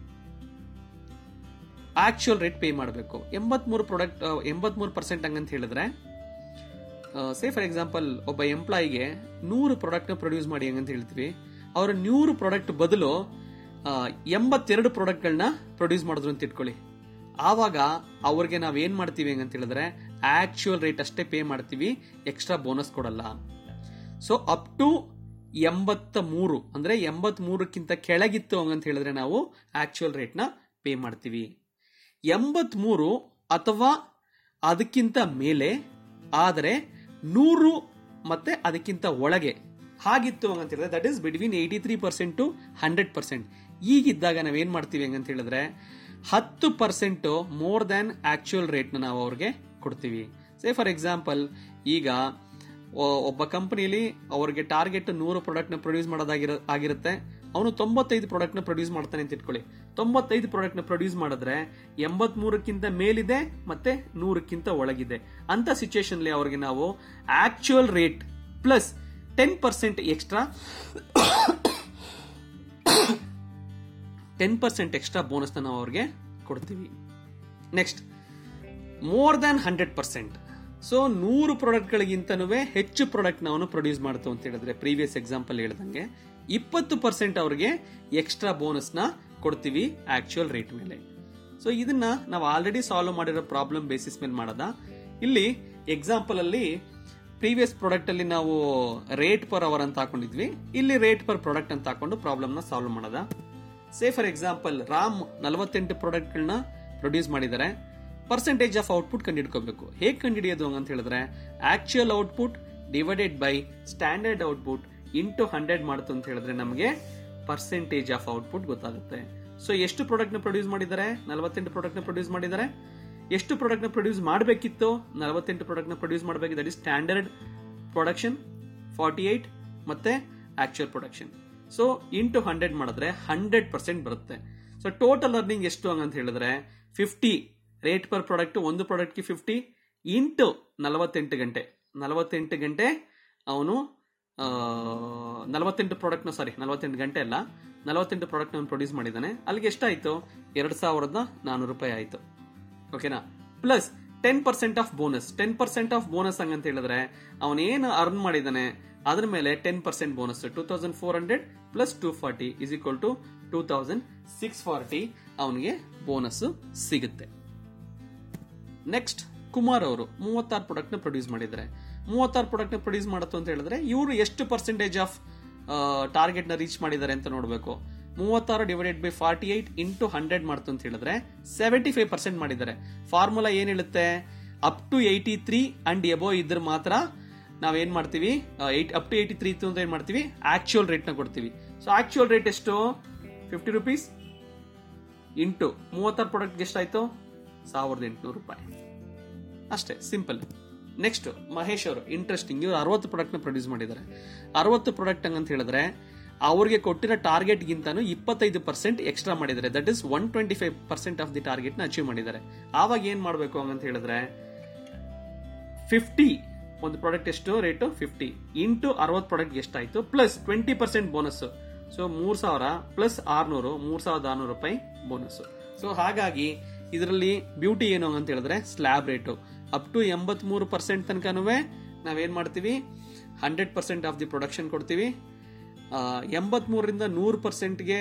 actual rate pay ಮಾಡಬೇಕು ಎಂಬತ್ಮೂರು ಪ್ರಾಡಕ್ಟ್ ಎಂಬತ್ಮೂರು ಪರ್ಸೆಂಟ್ ಹಂಗಂತ ಹೇಳಿದ್ರೆ ಸೇ ಫಾರ್ ಎಕ್ಸಾಂಪಲ್ ಒಬ್ಬ ಎಂಪ್ಲಾಯಿಗೆ ನೂರು ಪ್ರಾಡಕ್ಟ್ ಪ್ರೊಡ್ಯೂಸ್ ಮಾಡಿ ಹಂಗಂತ ಹೇಳ್ತೀವಿ ಅವರ ನೂರು ಪ್ರಾಡಕ್ಟ್ ಬದಲು ಆ, ಎಂಬತ್ತೆರಡು ಪ್ರಾಡಕ್ಟ್ಗಳನ್ನ ಪ್ರೊಡ್ಯೂಸ್ ಮಾಡಿದ್ರು ಅಂತ ಇಟ್ಕೊಳ್ಳಿ ಆವಾಗ ಅವ್ರಿಗೆ ನಾವ್ ಏನ್ ಮಾಡ್ತೀವಿ ಅಂತ ಹೇಳಿದ್ರೆ ಆಕ್ಚುಯಲ್ ರೇಟ್ ಅಷ್ಟೇ ಪೇ ಮಾಡ್ತೀವಿ ಎಕ್ಸ್ಟ್ರಾ ಬೋನಸ್ ಕೊಡಲ್ಲ ಸೊ ಅಪ್ ಟು ಎಂಬತ್ತ ಮೂರು ಅಂದ್ರೆ ಎಂಬತ್ ಮೂರಕ್ಕಿಂತ ಕೆಳಗಿತ್ತು ಅಂತ ಹೇಳಿದ್ರೆ ನಾವು ಆಕ್ಚುಯಲ್ ರೇಟ್ನ ಪೇ ಮಾಡ್ತೀವಿ ಎಂಬತ್ ಮೂರು ಅಥವಾ ಅದಕ್ಕಿಂತ ಮೇಲೆ ಆದರೆ ನೂರು ಮತ್ತೆ ಅದಕ್ಕಿಂತ ಒಳಗೆ ಹಾಗಿತ್ತು ಅಂತ ಹೇಳಿದ್ರೆ that is between eighty three percent to hundred percent ಈಗಿದ್ದಾಗ ನಾವೇನ್ ಮಾಡ್ತೀವಿ ಹಂಗಂತ ಹೇಳಿದ್ರೆ ಹತ್ತು ಪರ್ಸೆಂಟ್ ಮೋರ್ ದ್ಯಾನ್ ಆಕ್ಚುಯಲ್ ರೇಟ್ನ ನಾವು ಅವ್ರಿಗೆ ಕೊಡ್ತೀವಿ ಸೇ ಫಾರ್ ಎಕ್ಸಾಂಪಲ್ ಈಗ ಒ- ಒಬ್ಬ ಕಂಪನಿಲಿ ಅವ್ರಿಗೆ ಟಾರ್ಗೆಟ್ ನೂರು ಪ್ರಾಡಕ್ಟ್ನ ಪ್ರೊಡ್ಯೂಸ್ ಮಾಡೋದಾಗಿರ ಆಗಿರುತ್ತೆ ಅವನು ತೊಂಬತ್ತೈದು ಪ್ರಾಡಕ್ಟ್ನ ಪ್ರೊಡ್ಯೂಸ್ ಮಾಡ್ತಾನೆ ಅಂತ ಇಟ್ಕೊಳ್ಳಿ ತೊಂಬತ್ತೈದು ಪ್ರಾಡಕ್ಟ್ನ ಪ್ರೊಡ್ಯೂಸ್ ಮಾಡಿದ್ರೆ ಎಂಬತ್ ಮೂರಕ್ಕಿಂತ ಮೇಲಿದೆ ಮತ್ತೆ ನೂರಕ್ಕಿಂತ ಒಳಗಿದೆ ಅಂತ ಸಿಚುಯೇಷನ್ಲಿ ಅವ್ರಿಗೆ ನಾವು actual rate plus ten percent extra ten percent extra ಬೋನಸ್ನ ನಾವು ಅವ್ರಿಗೆ ಕೊಡ್ತೀವಿ next more than hundred percent so ನೂರು ಪ್ರಾಡಕ್ಟ್ಗಳಿಗಿಂತನೂ ಹೆಚ್ಚು ಪ್ರಾಡಕ್ಟ್ ನಾವು ಪ್ರೊಡ್ಯೂಸ್ ಮಾಡ್ತು ಅಂತ ಹೇಳಿದ್ರೆ ಪ್ರೀವಿಯಸ್ ಎಕ್ಸಾಂಪಲ್ ಹೇಳ್ದಂಗೆ ಇಪ್ಪತ್ತು ಪರ್ಸೆಂಟ್ ಅವ್ರಿಗೆ ಎಕ್ಸ್ಟ್ರಾ ಬೋನಸ್ನ ಕೊಡ್ತೀವಿ ಆಕ್ಚುಯಲ್ ರೇಟ್ ಮೇಲೆ ಸೊ ಇದನ್ನ ನಾವು ಆಲ್ರೆಡಿ ಸಾಲ್ವ್ ಮಾಡಿರೋ ಪ್ರಾಬ್ಲಮ್ ಬೇಸಿಸ್ ಮೇಲೆ ಮಾಡೋದ ಇಲ್ಲಿ ಎಕ್ಸಾಂಪಲ್ ಅಲ್ಲಿ ಪ್ರೀವಿಯಸ್ ಪ್ರಾಡಕ್ಟ್ ಅಲ್ಲಿ ನಾವು ರೇಟ್ ಪರ್ ಅವರ್ ಅಂತ ಹಾಕೊಂಡಿದ್ವಿ ಇಲ್ಲಿ ರೇಟ್ ಪರ್ ಪ್ರಾಡಕ್ಟ್ ಅಂತ ಹಾಕೊಂಡು ಪ್ರಾಬ್ಲಮ್ ನ ಸಾಲ್ವ್ ಮಾಡೋದ ಸೇ ಫಾರ್ ಎಕ್ಸಾಂಪಲ್ ರಾಮ್ ನಲವತ್ತೆಂಟು ಪ್ರಾಡಕ್ಟ್ಗಳನ್ನ ಪ್ರೊಡ್ಯೂಸ್ ಮಾಡಿದ್ದಾರೆ ಪರ್ಸೆಂಟೇಜ್ ಆಫ್ ಔಟ್ಪುಟ್ ಕಂಡುಹಿಡ್ಕೋಬೇಕು ಹೇಗೆ ಕಂಡುಹಿಡಿಯೋದು ಅಂತ ಹೇಳಿದ್ರೆ actual output divided by standard output into hundred ಮಾಡ್ತು ಅಂತ ಹೇಳಿದ್ರೆ ನಮಗೆ ಪರ್ಸೆಂಟೇಜ್ ಆಫ್ ಔಟ್ಪುಟ್ ಗೊತ್ತಾಗುತ್ತೆ ಸೊ ಎಷ್ಟು ಪ್ರಾಡಕ್ಟ್ ನ ಪ್ರೊಡ್ಯೂಸ್ ಮಾಡಿದ್ದಾರೆ ನಲವತ್ತೆಂಟು ಪ್ರಾಡಕ್ಟ್ ನ ಪ್ರೊಡ್ಯೂಸ್ ಮಾಡಿದ್ದಾರೆ ಎಷ್ಟು ಪ್ರಾಡಕ್ಟ್ ನ ಪ್ರೊಡ್ಯೂಸ್ ಮಾಡಬೇಕಿತ್ತು ನಲವತ್ತೆಂಟು ಪ್ರಾಡಕ್ಟ್ ನ ಪ್ರೊಡ್ಯೂಸ್ ಮಾಡಬೇಕು that is standard production forty eight ಮತ್ತೆ actual production so into hundred ಮಾಡಿದ್ರೆ ಹಂಡ್ರೆಡ್ ಪರ್ಸೆಂಟ್ ಬರುತ್ತೆ ಸೊ ಟೋಟಲ್ ಅರ್ನಿಂಗ್ ಎಷ್ಟು ಹಂಗಂತ ಹೇಳಿದ್ರೆ ಫಿಫ್ಟಿ ರೇಟ್ ಪರ್ ಪ್ರಾಡಕ್ಟ್ ಒಂದು ಪ್ರಾಡಕ್ಟ್ಗೆ ಫಿಫ್ಟಿ ಇಂಟು ನಲವತ್ತೆಂಟು ಗಂಟೆ ನಲವತ್ತೆಂಟು ಗಂಟೆ ಅವನು ನಲವತ್ತೆಂಟು ಪ್ರಾಡಕ್ಟ್ನ ಸಾರಿ ನಲವತ್ತೆಂಟು ಗಂಟೆ ಅಲ್ಲ ನಲವತ್ತೆಂಟು ಪ್ರಾಡಕ್ಟ್ ಅವನು ಪ್ರೊಡ್ಯೂಸ್ ಮಾಡಿದ್ದಾನೆ ಅಲ್ಲಿಗೆ ಎಷ್ಟಾಯ್ತು ಎರಡು ಸಾವಿರದ ನಾನೂರು ರೂಪಾಯಿ ಆಯ್ತು ಓಕೆನಾ plus ten percent of bonus ten percent of bonus ಹಂಗಂತ ಹೇಳಿದ್ರೆ ಅವನೇನು ಅರ್ನ್ ಮಾಡಿದಾನೆ ಅದ್ರ ಮೇಲೆ ten percent bonus two thousand four hundred plus two forty is equal to two thousand six forty ಅವನಿಗೆ ಬೋನಸ್ ಸಿಗುತ್ತೆ ನೆಕ್ಸ್ಟ್ ಕುಮಾರ್ ಅವರು ಮೂವತ್ತಾರು ಪ್ರಾಡಕ್ಟ್ ನ ಪ್ರೊಡ್ಯೂಸ್ ಮಾಡಿದ್ದಾರೆ ಮೂವತ್ತಾರು ಪ್ರಾಡಕ್ಟ್ ನ ಪ್ರೊಡ್ಯೂಸ್ ಮಾಡತ್ತು ಅಂತ ಹೇಳಿದ್ರೆ ಇವರು ಎಷ್ಟು ಪರ್ಸೆಂಟೇಜ್ ಆಫ್ ಟಾರ್ಗೆಟ್ ನ ರೀಚ್ ಮಾಡಿದ್ದಾರೆ ಅಂತ ನೋಡಬೇಕು ಮೂವತ್ತಾರು divided by forty eight into hundred ಮಾಡ್ತು ಅಂತ ಹೇಳಿದ್ರೆ ಸೆವೆಂಟಿ ಫೈವ್ ಪರ್ಸೆಂಟ್ ಮಾಡಿದ್ದಾರೆ ಫಾರ್ಮುಲಾ ಏನ್ ಹೇಳುತ್ತೆ up to eighty three and above ಇದ್ರ ಮಾತ್ರ ನಾವೇನ್ ಮಾಡ್ತೀವಿ at up to eighty three ಇತ್ತು ಅಂತ ಏನ್ ಮಾಡ್ತೀವಿ ಆಕ್ಚುಯಲ್ ರೇಟ್ ನ ಕೊಡ್ತೀವಿ ಸೊ ಆಕ್ಚುಯಲ್ ರೇಟ್ ಎಷ್ಟು ಫಿಫ್ಟಿ ರುಪೀಸ್ ಇಂಟು ಮೂವತ್ತಾರು ಪ್ರಾಡಕ್ಟ್ ಎಷ್ಟಾಯ್ತು ಸಾವಿರದ ಎಂಟುನೂರು ರೂಪಾಯಿ ಅಷ್ಟೇ ಸಿಂಪಲ್ ನೆಕ್ಸ್ಟ್ ಮಹೇಶ್ ಅವರು ಇಂಟ್ರೆಸ್ಟಿಂಗ್ ಇವರು ಅರವತ್ತು ಪ್ರಾಡಕ್ಟ್ ನ ಪ್ರೊಡ್ಯೂಸ್ ಮಾಡಿದ್ದಾರೆ ಅರವತ್ತು ಪ್ರಾಡಕ್ಟ್ ಅಂತ ಹೇಳಿದ್ರೆ ಅವ್ರಿಗೆ ಕೊಟ್ಟಿರೋ ಟಾರ್ಗೆಟ್ ಗಿಂತಾನು ಇಪ್ಪತ್ತೈದು ಪರ್ಸೆಂಟ್ ಎಕ್ಸ್ಟ್ರಾ ಮಾಡಿದ್ದಾರೆ that is one twenty five percent of the target ನ ಅಚೀವ್ ಮಾಡಿದ್ದಾರೆ ಆವಾಗ ಏನ್ ಮಾಡಬೇಕು ಅಂತ ಹೇಳಿದ್ರೆ ಫಿಫ್ಟಿ ಒಂದು ಪ್ರಾಡಕ್ಟ್ ಎಷ್ಟು ರೇಟು ಫಿಫ್ಟಿ ಇಂಟು ಅರವತ್ತು ಪ್ರಾಡಕ್ಟ್ ಎಷ್ಟಾಯ್ತು plus twenty percent bonus so ಮೂರ್ ಸಾವಿರ ಪ್ಲಸ್ ಆರ್ನೂರು ಮೂರ್ ಸಾವಿರದ ಆರ್ನೂರು ರೂಪಾಯಿ ಬೋನಸ್ ಸೊ ಹಾಗಾಗಿ ಇದರಲ್ಲಿ ಬ್ಯೂಟಿ ಏನು ಅಂತ ಹೇಳಿದ್ರೆ ಸ್ಲ್ಯಾಬ್ ರೇಟು ಅಪ್ ಟು ಎಂಬತ್ ಮೂರು ಪರ್ಸೆಂಟ್ ತನಕನೂ ನಾವೇನ್ ಮಾಡ್ತೀವಿ hundred percent of the production ಕೊಡ್ತೀವಿ ಎಂಬತ್ ಮೂರರಿಂದ ನೂರು ಪರ್ಸೆಂಟ್ಗೆ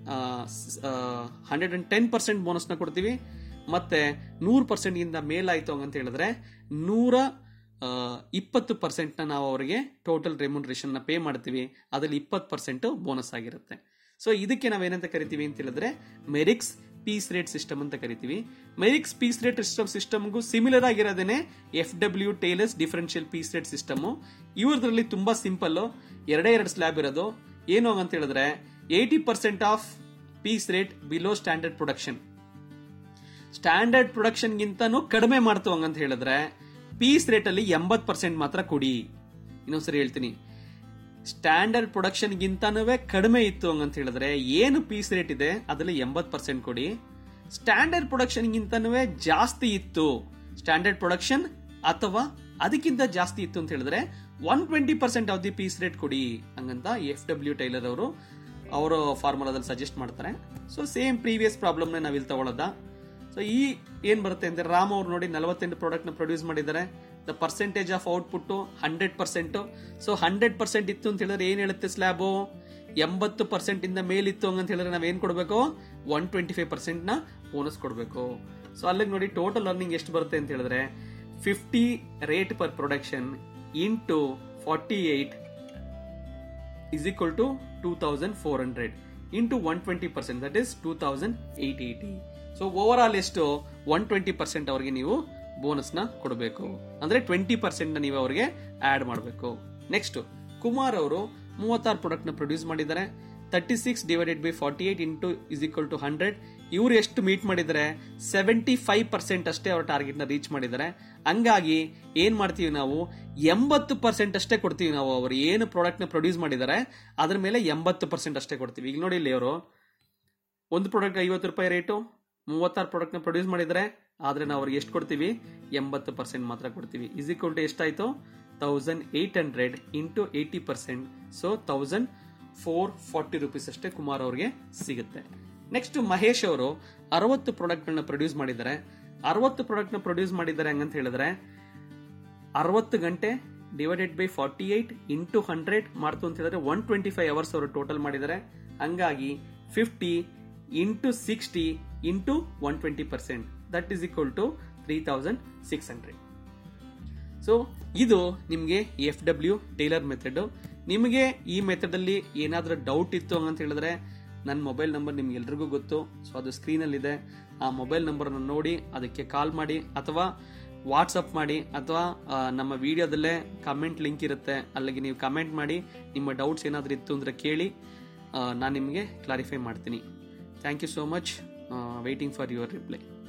ಹಂಡ್ರೆಡ್ ಅಂಡ್ ಟೆನ್ ಪರ್ಸೆಂಟ್ ಬೋನಸ್ನ ಕೊಡ್ತೀವಿ ಮತ್ತೆ ನೂರು ಪರ್ಸೆಂಟ್ಗಿಂತ ಮೇಲಾಯ್ತು ಅಂತ ಹೇಳಿದ್ರೆ ನೂರ ಆ, ಇಪ್ಪತ್ತು ಪರ್ಸೆಂಟ್ನ ನಾವು ಅವರಿಗೆ ಟೋಟಲ್ ರೆಮ್ಯುನರೇಷನ್ ನ ಪೇ ಮಾಡ್ತೀವಿ ಅದರಲ್ಲಿ ಇಪ್ಪತ್ತು ಪರ್ಸೆಂಟ್ ಬೋನಸ್ ಆಗಿರುತ್ತೆ ಸೊ ಇದಕ್ಕೆ ನಾವೇನಂತ ಕರಿತೀವಿ ಅಂತ ಹೇಳಿದ್ರೆ ಮೆರಿಕ್ಸ್ ಪೀಸ್ ರೇಟ್ ಸಿಸ್ಟಮ್ ಅಂತ ಕರಿತೀವಿ ಮೆರಿಕ್ಸ್ ಪೀಸ್ ರೇಟ್ ಸಿಸ್ಟಮ್ ಸಿಸ್ಟಮ್ಗೂ ಸಿಮಿಲರ್ ಆಗಿರೋದೇನೆ F W Taylor's differential piece rate system ಇವ್ರದ್ರಲ್ಲಿ ತುಂಬಾ ಸಿಂಪಲ್ ಎರಡೇ ಎರಡು ಸ್ಲ್ಯಾಬ್ ಇರೋದು ಏನು ಅಂತ ಹೇಳಿದ್ರೆ eighty percent of piece rate below standard production standard production ಗಿಂತನೂ ಕಡಿಮೆ ಮಾಡ್ತು ಹಂಗಂತ ಹೇಳಿದ್ರೆ ಪೀಸ್ ರೇಟ್ ಅಲ್ಲಿ ಎಂಬತ್ ಪರ್ಸೆಂಟ್ ಮಾತ್ರ ಕೊಡಿ ಇನ್ನೊಂದ್ಸರಿ ಹೇಳ್ತೀನಿ ಸ್ಟ್ಯಾಂಡರ್ಡ್ ಪ್ರೊಡಕ್ಷನ್ ಗಿಂತನೂ ಕಡಿಮೆ ಇತ್ತು ಹಂಗಂತ ಹೇಳಿದ್ರೆ ಏನು ಪೀಸ್ ರೇಟ್ ಇದೆ ಅದರಲ್ಲಿ ಎಂಬತ್ ಪರ್ಸೆಂಟ್ ಕೊಡಿ ಸ್ಟ್ಯಾಂಡರ್ಡ್ ಪ್ರೊಡಕ್ಷನ್ ಗಿಂತನೂ ಜಾಸ್ತಿ ಇತ್ತು ಸ್ಟ್ಯಾಂಡರ್ಡ್ ಪ್ರೊಡಕ್ಷನ್ ಅಥವಾ ಅದಕ್ಕಿಂತ ಜಾಸ್ತಿ ಇತ್ತು ಅಂತ ಹೇಳಿದ್ರೆ one twenty percent of the piece rate ಕೊಡಿ ಹಂಗಂತ ಎಫ್ ಡಬ್ಲ್ಯೂ ಟೈಲರ್ ಅವರು ಅವರು ಫಾರ್ಮುಲಾದಲ್ಲಿ ಸಜೆಸ್ಟ್ ಮಾಡ್ತಾರೆ ಸೊ ಸೇಮ್ ಪ್ರೀವಿಯಸ್ ಪ್ರಾಬ್ಲಮ್ ನಾವ್ ಇಲ್ಲಿ ತಗೊಳ್ಳೋದ ಸೊ ಈ ಏನ್ ಬರುತ್ತೆ ಅಂದ್ರೆ ರಾಮ್ ಅವ್ರು ನೋಡಿ ನಲವತ್ತೆಂಟು ಪ್ರಾಡಕ್ಟ್ ನ ಪ್ರೊಡ್ಯೂಸ್ ಮಾಡಿದ್ದಾರೆ the percentage of output hundred percent so hundred percent ಇತ್ತು ಅಂತ ಹೇಳಿದ್ರೆ ಏನ್ ಹೇಳುತ್ತೆ ಸ್ಲ್ಯಾಬು ಎಂಬತ್ತು ಪರ್ಸೆಂಟ್ ಇಂದ ಮೇಲಿತ್ತು ಅಂತ ಹೇಳಿದ್ರೆ ನಾವ್ ಏನ್ ಕೊಡಬೇಕು ಒನ್ ಟ್ವೆಂಟಿ ಫೈವ್ ಪರ್ಸೆಂಟ್ ನ ಬೋನಸ್ ಕೊಡಬೇಕು ಸೊ ಅಲ್ಲಿಗೆ ನೋಡಿ ಟೋಟಲ್ ಅರ್ನಿಂಗ್ ಎಷ್ಟು ಬರುತ್ತೆ ಅಂತ ಹೇಳಿದ್ರೆ fifty rate per production into forty eight is equal to 2400 into 120 percent that is 2880 so overall ಎಷ್ಟು ಒನ್ ಟ್ವೆಂಟಿ ಪರ್ಸೆಂಟ್ ಅವ್ರಿಗೆ ನೀವು ಬೋನಸ್ ನ ಕೊಡಬೇಕು ಅಂದ್ರೆ ಟ್ವೆಂಟಿ ಪರ್ಸೆಂಟ್ ನ ನೀವು ಅವ್ರಿಗೆ ಆಡ್ ಮಾಡಬೇಕು ನೆಕ್ಸ್ಟ್ ಕುಮಾರ್ ಅವರು ಮೂವತ್ತಾರು ಪ್ರಾಡಕ್ಟ್ನ ಪ್ರೊಡ್ಯೂಸ್ ಮಾಡಿದ್ದಾರೆ thirty six divided by forty eight into is equal to hundred ಇವ್ರು ಎಷ್ಟು ಮೀಟ್ ಮಾಡಿದ್ದಾರೆ ಸೆವೆಂಟಿ ಫೈವ್ ಪರ್ಸೆಂಟ್ ಅಷ್ಟೇ ಅವ್ರ ಟಾರ್ಗೆಟ್ನ ರೀಚ್ ಮಾಡಿದ್ದಾರೆ ಹಂಗಾಗಿ ಏನ್ ಮಾಡ್ತೀವಿ ನಾವು ಎಂಬತ್ತು ಪರ್ಸೆಂಟ್ ಅಷ್ಟೇ ಕೊಡ್ತೀವಿ ನಾವು ಅವರು ಏನು ಪ್ರಾಡಕ್ಟ್ನ ಪ್ರೊಡ್ಯೂಸ್ ಮಾಡಿದ್ದಾರೆ ಅದ್ರ ಮೇಲೆ ಎಂಬತ್ತು ಪರ್ಸೆಂಟ್ ಅಷ್ಟೇ ಕೊಡ್ತೀವಿ ಈಗ ನೋಡಿ ಇಲ್ಲಿ ಅವರು ಒಂದು ಪ್ರಾಡಕ್ಟ್ ಐವತ್ತು ರೂಪಾಯಿ ರೇಟು ಮೂವತ್ತಾರು ಪ್ರಾಡಕ್ಟ್ನ ಪ್ರೊಡ್ಯೂಸ್ ಮಾಡಿದರೆ ಆದರೆ ನಾವು ಅವ್ರಿಗೆ ಎಷ್ಟು ಕೊಡ್ತೀವಿ ಎಂಬತ್ತು ಪರ್ಸೆಂಟ್ ಮಾತ್ರ ಕೊಡ್ತೀವಿ ಇಸ್ ಈಕ್ವಲ್ ಟು ಎಷ್ಟಾಯಿತು thousand eight hundred into eighty percent so thousand four forty rupees ಅಷ್ಟೇ ಕುಮಾರ್ ಅವ್ರಿಗೆ ಸಿಗುತ್ತೆ ನೆಕ್ಸ್ಟ್ ಮಹೇಶ್ ಅವರು ಅರವತ್ತು ಪ್ರಾಡಕ್ಟ್ಗಳನ್ನ ಪ್ರೊಡ್ಯೂಸ್ ಮಾಡಿದ್ದಾರೆ ಅರವತ್ತು ಪ್ರಾಡಕ್ಟ್ನ ಪ್ರೊಡ್ಯೂಸ್ ಮಾಡಿದ್ದಾರೆ ಹಂಗಂತ ಹೇಳಿದ್ರೆ ಅರವತ್ತು ಗಂಟೆ divided by forty eight into hundred ಮಾಡ್ತು ಅಂತ ಹೇಳಿದ್ರೆ ಒನ್ ಟ್ವೆಂಟಿ ಫೈವ್ ಅವರ್ಸ್ ಅವರು ಟೋಟಲ್ ಮಾಡಿದ್ದಾರೆ ಹಂಗಾಗಿ fifty into sixty into one twenty percent that is equal to three thousand six hundred so ಇದು ನಿಮಗೆ ಎಫ್ ಡಬ್ಲ್ಯೂ ಟೇಲರ್ ಮೆಥಡ್ ನಿಮಗೆ ಈ ಮೆಥಡಲ್ಲಿ ಏನಾದರೂ ಡೌಟ್ ಇತ್ತು ಅಂತ ಹೇಳಿದ್ರೆ ನನ್ನ ಮೊಬೈಲ್ ನಂಬರ್ ನಿಮ್ಗೆ ಎಲ್ರಿಗೂ ಗೊತ್ತು ಸೊ ಅದು ಸ್ಕ್ರೀನಲ್ಲಿದೆ ಆ ಮೊಬೈಲ್ ನಂಬರ್ನ ನೋಡಿ ಅದಕ್ಕೆ ಕಾಲ್ ಮಾಡಿ ಅಥವಾ ವಾಟ್ಸಪ್ ಮಾಡಿ ಅಥವಾ ಆ, ನಮ್ಮ ವಿಡಿಯೋದಲ್ಲೇ ಕಮೆಂಟ್ ಲಿಂಕ್ ಇರುತ್ತೆ ಅಲ್ಲಿಗೆ ನೀವು ಕಮೆಂಟ್ ಮಾಡಿ ನಿಮ್ಮ ಡೌಟ್ಸ್ ಏನಾದರೂ ಇತ್ತು ಅಂದರೆ ಕೇಳಿ ನಾನು ನಿಮಗೆ ಕ್ಲಾರಿಫೈ ಮಾಡ್ತೀನಿ thank you so much waiting for your reply